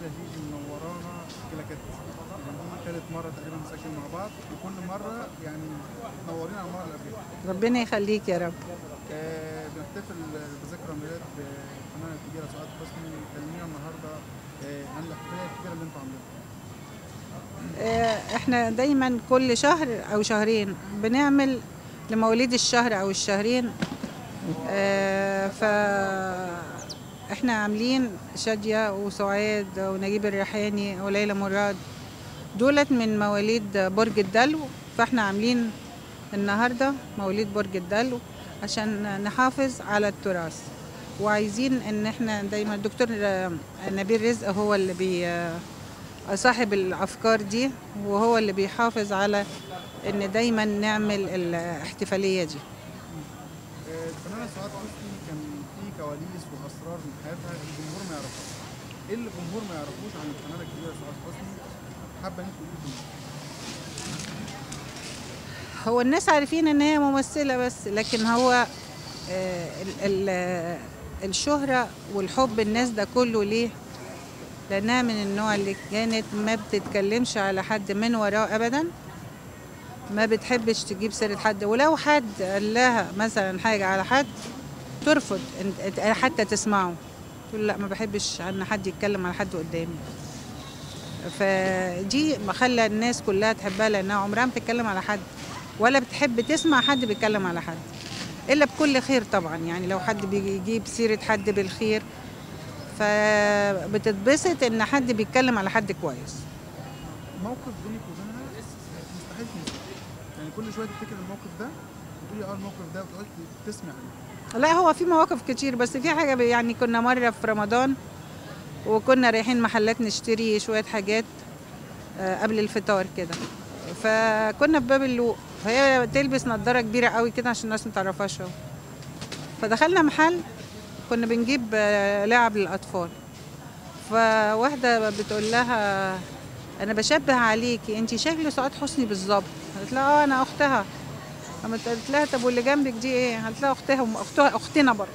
دي منورانا كلاكات يعني دي تالت مرة تقريبا نسجل مع بعض وكل مرة يعني منورين على المرة اللي قبلها ربنا يخليك يا رب آه، بنحتفل بذكرى ميلاد الفنانة الكبيرة سعاد حسني كلمينا النهاردة آه، عن الاحتفالية الكبيرة اللي انتوا عاملينها آه، احنا دايما كل شهر او شهرين بنعمل لمواليد الشهر او الشهرين آه، ف احنا عاملين شادية وسعاد ونجيب الريحاني وليلى مراد دولت من مواليد برج الدلو فاحنا عاملين النهارده مواليد برج الدلو عشان نحافظ على التراث وعايزين ان احنا دايما الدكتور آه، نبيل رزق هو اللي بي آه، صاحب الافكار دي وهو اللي بيحافظ على ان دايما نعمل الاحتفاليه دي آه، الفنانة سعاد حسني كان في كواليس وأسرار من حياتها الجمهور ما يعرفهاش ايه اللي الجمهور ما يعرفوش عن الفنانة الكبيرة سعاد حسني حابة ان انت تقولي لي هو الناس عارفين ان هي ممثله بس لكن هو آه، ال- ال- الشهره والحب الناس ده كله ليه لانها من النوع اللي كانت ما بتتكلمش على حد من وراه ابدا ما بتحبش تجيب سيره حد ولو حد قال لها مثلا حاجه على حد ترفض إن- حتى تسمعه تقول لا ما بحبش ان حد يتكلم على حد قدامي فدي ما خلى الناس كلها تحبها لانها عمرها ما بتتكلم على حد ولا بتحب تسمع حد بيتكلم على حد الا بكل خير طبعا يعني لو حد بيجيب سيره حد بالخير فبتتبسط ان حد بيتكلم على حد كويس موقف بينك وبينها مستحيل تنساه يعني كل شويه تفتكر الموقف ده وتقولي اه الموقف ده وتقعدي تسمع عليه لا هو في مواقف كتير بس في حاجه ب- يعني كنا مره في رمضان وكنا رايحين محلات نشتري شويه حاجات آه، قبل الفطار كده فكنا في باب اللوق فهي تلبس نظاره كبيره قوي كده عشان الناس ما تعرفهاش أهو. فدخلنا محل كنا بنجيب آه، لعب للاطفال فواحده بتقول لها انا بشبه عليكي انت شكل سعاد حسني بالظبط قالت لها اه انا اختها قامت قالت لها طب واللي جنبك دي ايه؟ قالت لها اختها اختها اختنا برضه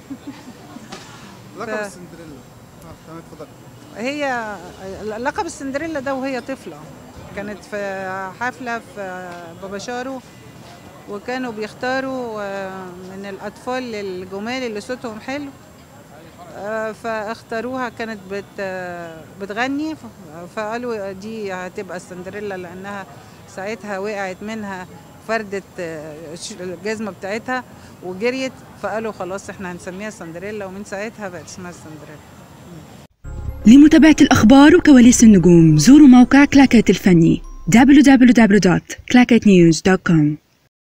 لقب ف- السندريلا اه تمام اتفضلي هي لقب السندريلا ده وهي طفلة كانت في حفلة في بابا شارو وكانوا بيختاروا آه، من الأطفال الجمال اللي صوتهم حلو آه، فاختاروها كانت بت آه، بتغني ف- فقالوا دي هتبقى السندريلا لأنها ساعتها وقعت منها فردة آه، ش- الجزمة بتاعتها وجريت فقالوا خلاص احنا هنسميها سندريلا ومن ساعتها بقت اسمها السندريلا لمتابعة الأخبار وكواليس النجوم زوروا موقع كلاكيت الفني www.clacketnews.com